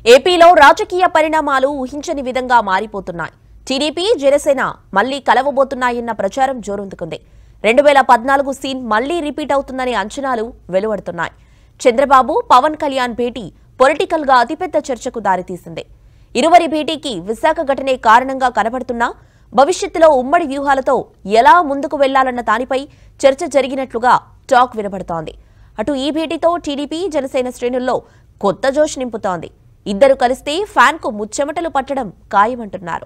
ఏపీలో రాజకీయ పరిణామాలు ఊహించని విధంగా మారిపోతున్నాయి టీడీపీ జనసేన మళ్లీ కలవబోతున్నాయన్న ప్రచారం జోరందుకుంది రెండు వేల పద్నాలుగు సీన్ మళ్లీ రిపీట్ అవుతుందనే అంచనాలు వెలువడుతున్నాయి చంద్రబాబు పవన్ కళ్యాణ్ భేటీ పొలిటికల్ గా అతిపెద్ద చర్చకు దారితీసింది ఇరువరి భేటీకి విశాఖ ఘటనే కారణంగా కనబడుతున్నా భవిష్యత్తులో ఉమ్మడి వ్యూహాలతో ఎలా ముందుకు వెళ్లాలన్న దానిపై చర్చ జరిగినట్లుగా టాక్ వినబడుతోంది అటు ఈ భేటీతో టీడీపీ జనసేన శ్రేణుల్లో కొత్త జోష్ నింపుతోంది ఇద్దరు కలిస్తే ఫ్యాన్ కు ముచ్చెమటలు పట్టడం ఖాయమంటున్నారు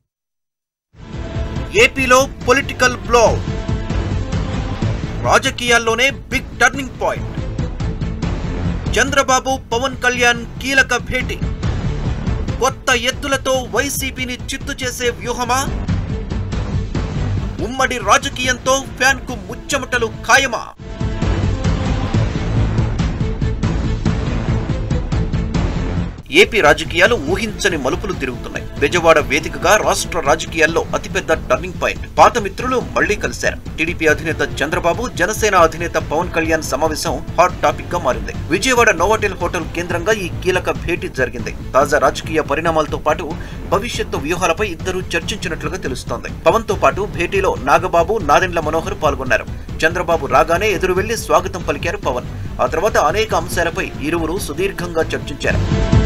ఏపీలో పొలిటికల్ బ్లో రాజకీయాల్లోనే big turning point Chandrababu Pawan Kalyan కీలక భేటీ కొత్త ఎత్తులతో వైసీపీని చిత్తు చేసే వ్యూహమా ఉమ్మడి రాజకీయంతో ఫ్యాన్ కు ముచ్చమటలు ఖాయమా ఏపీ రాజకీయాలు ఊహించని మలుపులు తిరుగుతున్నాయి బెజవాడ వేదికగా రాష్ట్ర రాజకీయాల్లో అతిపెద్ద టర్నింగ్ పాయింట్ పాత మిత్రులు మళ్లీ కలిశారు టీడీపీ అధినేత చంద్రబాబు జనసేన అధినేత పవన్ కళ్యాణ్ సమావేశం హాట్ టాపిక్ గా మారింది విజయవాడ నోవాటెల్ హోటల్ కేంద్రంగా ఈ కీలక భేటీ జరిగింది తాజా రాజకీయ పరిణామాలతో పాటు భవిష్యత్తు వ్యూహాలపై ఇద్దరు చర్చించినట్లుగా తెలుస్తోంది పవన్ తో పాటు భేటీలో నాగబాబు నాదెండ్ల మనోహర్ పాల్గొన్నారు చంద్రబాబు రాగానే ఎదురు వెళ్లి స్వాగతం పలికారు పవన్ ఆ తర్వాత అనేక అంశాలపై ఇరువురు సుదీర్ఘంగా చర్చించారు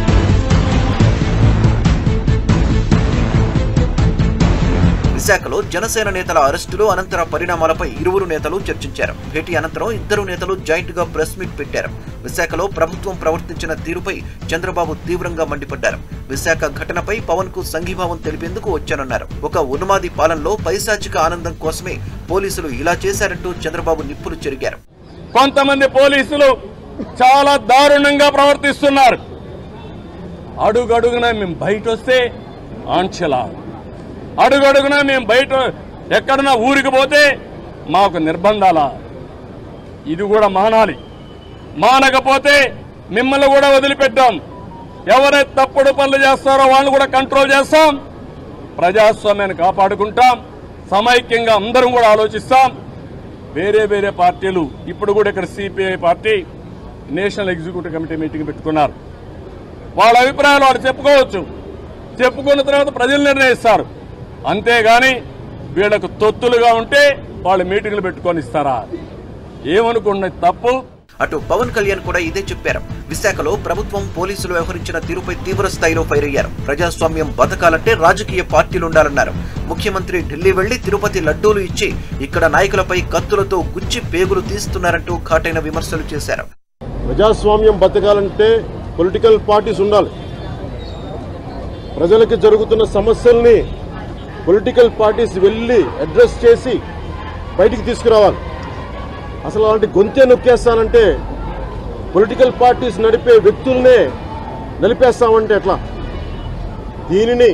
విశాఖలో జనసేన నేతల అరెస్టులు అనంతర పరిణామాలపై ఇరువురు నేతలు చర్చించారు భేటీ అనంతరం ఇద్దరు నేతలు జాయింట్ గా ప్రెస్ మీట్ పెట్టారు విశాఖలో ప్రభుత్వం ప్రవర్తించిన తీరుపై చంద్రబాబు తీవ్రంగా మండిపడ్డారు విశాఖ ఘటనపై పవన్ కు సంఘీభావం తెలిపేందుకు వచ్చానన్నారు ఒక ఉన్మాది పాలనలో పైశాచిక ఆనందం కోసమే పోలీసులు ఇలా చేశారంటూ చంద్రబాబు నిప్పులు చెరిగారు కొంతమంది పోలీసులు చాలా దారుణంగా ప్రవర్తిస్తున్నారు అడుగడుగున మేము బయట వస్తే ఆంక్షలా అడుగడుగున మేము బయట ఎక్కడన్నా ఊరికి పోతే మాకు నిర్బంధాలా ఇది కూడా మానాలి మానకపోతే మిమ్మల్ని కూడా వదిలిపెట్టాం ఎవరైతే తప్పుడు పనులు చేస్తారో వాళ్ళని కూడా కంట్రోల్ చేస్తాం ప్రజాస్వామ్యాన్ని కాపాడుకుంటాం సమైక్యంగా అందరం కూడా ఆలోచిస్తాం వేరే వేరే పార్టీలు ఇప్పుడు కూడా ఇక్కడ CPI party national executive committee meeting పెట్టుకున్నారు వాళ్ళ అభిప్రాయాలు వాళ్ళు చెప్పుకోవచ్చు చెప్పుకున్న తర్వాత ప్రజలు నిర్ణయిస్తారు అంతేగాని వీళ్ళకు తొత్తులుగా ఉంటే వాళ్ళు మీటింగ్లు పెట్టుకొని ఇస్తారా ఏమనుకున్నది తప్పు అటు పవన్ కళ్యాణ్ కూడా ఇదే చెప్పారు విశాఖలో ప్రభుత్వం పోలీసులు వ్యవహరించిన తీరుపై తీవ్ర స్థాయిలో ఫైర్ అయ్యారు ప్రజాస్వామ్యం బతకాలంటే రాజకీయ పార్టీలు ఉండాలన్నారు ముఖ్యమంత్రి ఢిల్లీ వెళ్లి తిరుపతి లడ్డూలు ఇచ్చి ఇక్కడ నాయకులపై కత్తులతో గుచ్చి పేగులు తీస్తున్నారంటూ ఘాటైన విమర్శలు చేశారు ప్రజాస్వామ్యం బతకాలంటే పొలిటికల్ పార్టీస్ ఉండాలి ప్రజలకి జరుగుతున్న సమస్యల్ని పొలిటికల్ పార్టీస్ వెళ్ళి అడ్రస్ చేసి బయటికి తీసుకురావాలి అసలు అలాంటి గొంతే నొక్కేస్తానంటే పొలిటికల్ పార్టీస్ నడిపే వ్యక్తుల్నే నలిపేస్తామంటే ఎట్లా దీనిని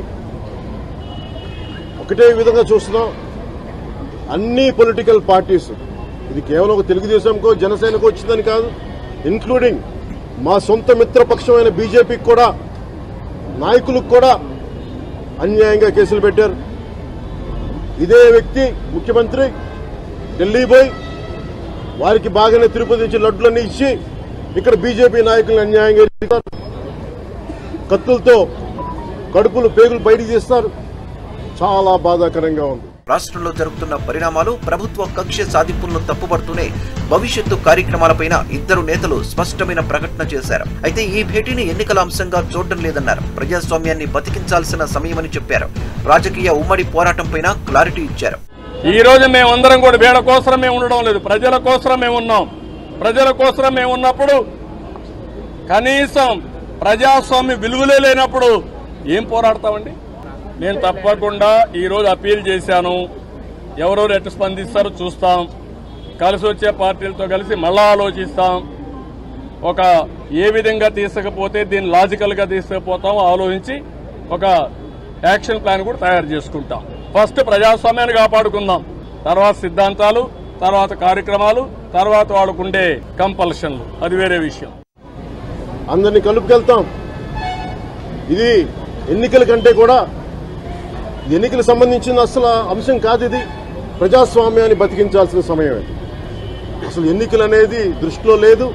ఒకటే విధంగా చూస్తున్నాం అన్ని పొలిటికల్ పార్టీస్ ఇది కేవలం ఒక తెలుగుదేశంకో జనసేనకో వచ్చిందని కాదు ఇన్క్లూడింగ్ మా సొంత మిత్రపక్షమైన బీజేపీకి కూడా నాయకులకు కూడా అన్యాయంగా కేసులు పెట్టారు ఇదే వ్యక్తి ముఖ్యమంత్రి ఢిల్లీ పోయి వారికి బాగానే తిరుపతి నుంచి లడ్డులన్నీ ఇచ్చి ఇక్కడ బీజేపీ నాయకులను అన్యాయంగా ఇస్తారు. కత్తులతో కడుపులు పేగులు బయటికి తీస్తారు చాలా బాధాకరంగా ఉంది రాష్ట్రంలో జరుగుతున్న పరిణామాలు ప్రభుత్వ కక్ష సాధింపులను తప్పుపడుతూనే భవిష్యత్తు కార్యక్రమాలపైన ఇద్దరు నేతలు స్పష్టమైన ప్రకటన చేశారు అయితే ఈ భేటీని ఎన్నికల అంశంగా చూడడం లేదన్నారు ప్రజాస్వామ్యాన్ని బతికించాల్సిన సమయమని చెప్పారు రాజకీయ ఉమ్మడి పోరాటంపైన క్లారిటీ ఇచ్చారు ఈ రోజు మేమందరం కూడా వీళ్ళ కోసం మేము ఉండడం లేదు ప్రజల కోసం మేము ఉన్నాం ప్రజల కోసం మేము ఉన్నప్పుడు కనీసం ప్రజాస్వామ్య విలువలే లేనప్పుడు ఏం పోరాడతామండి నేను తప్పకుండా ఈ రోజు అప్పీల్ చేశాను ఎవరెవరు ఎట్లా స్పందిస్తారో చూస్తాం కలిసి వచ్చే పార్టీలతో కలిసి మళ్ళా ఆలోచిస్తాం ఒక ఏ విధంగా తీసుకపోతే దీన్ని లాజికల్ గా తీసుకుపోతామో ఆలోచించి ఒక యాక్షన్ ప్లాన్ కూడా తయారు చేసుకుంటాం ఫస్ట్ ప్రజాస్వామ్యాన్ని కాపాడుకుందాం తర్వాత సిద్ధాంతాలు తర్వాత కార్యక్రమాలు తర్వాత వాళ్ళకుండే కంపల్షన్లు అది వేరే విషయం అందరినీ కలుపుకెళ్తాం ఇది ఎన్నికల కంటే కూడా ఎన్నికలకు సంబంధించిన అసలు అంశం కాదు ఇది ప్రజాస్వామ్యాన్ని బతికించాల్సిన సమయం ఇది అసలు ఎన్నికలు అనేది దృష్టిలో లేదు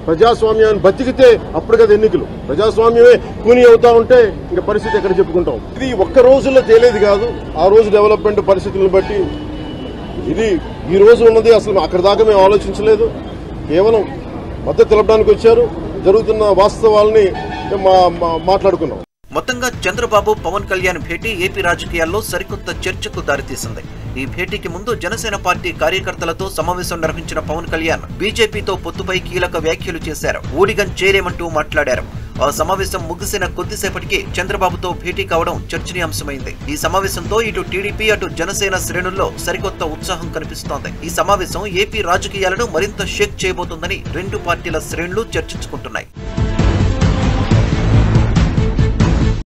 ప్రజాస్వామ్యాన్ని బతికితే అప్పుడు కదా ఎన్నికలు ప్రజాస్వామ్యమే కూని అవుతా ఉంటే ఇంకా పరిస్థితి ఎక్కడ చెప్పుకుంటాం ఇది ఒక్క రోజుల్లో తేలేది కాదు ఆ రోజు డెవలప్మెంట్ పరిస్థితులను బట్టి ఇది ఈ రోజు ఉన్నది అసలు అక్కడ దాకా మేము ఆలోచించలేదు కేవలం మద్దతు తెలపడానికి వచ్చారు జరుగుతున్న వాస్తవాల్ని మా- మా- మాట్లాడుకున్నాం మొత్తంగా చంద్రబాబు పవన్ కళ్యాణ్ భేటీ ఏపీ రాజకీయాల్లో సరికొత్త చర్చకు దారితీసింది ఈ భేటీకి ముందు జనసేన పార్టీ కార్యకర్తలతో సమావేశం నిర్వహించిన పవన్ కళ్యాణ్ బీజేపీతో పొత్తుపై కీలక వ్యాఖ్యలు చేశారు ఊడిగం చేరేమంటూ మాట్లాడారు ఆ సమావేశం ముగిసిన కొద్దిసేపటికి చంద్రబాబుతో భేటీ కావడం చర్చనీయాంశమైంది ఈ సమావేశంతో ఇటు టీడీపీ అటు జనసేన శ్రేణుల్లో సరికొత్త ఉత్సాహం కనిపిస్తోంది ఈ సమావేశం ఏపీ రాజకీయాలను మరింత షేక్ చేయబోతోందని రెండు పార్టీల శ్రేణులు చర్చించుకుంటున్నాయి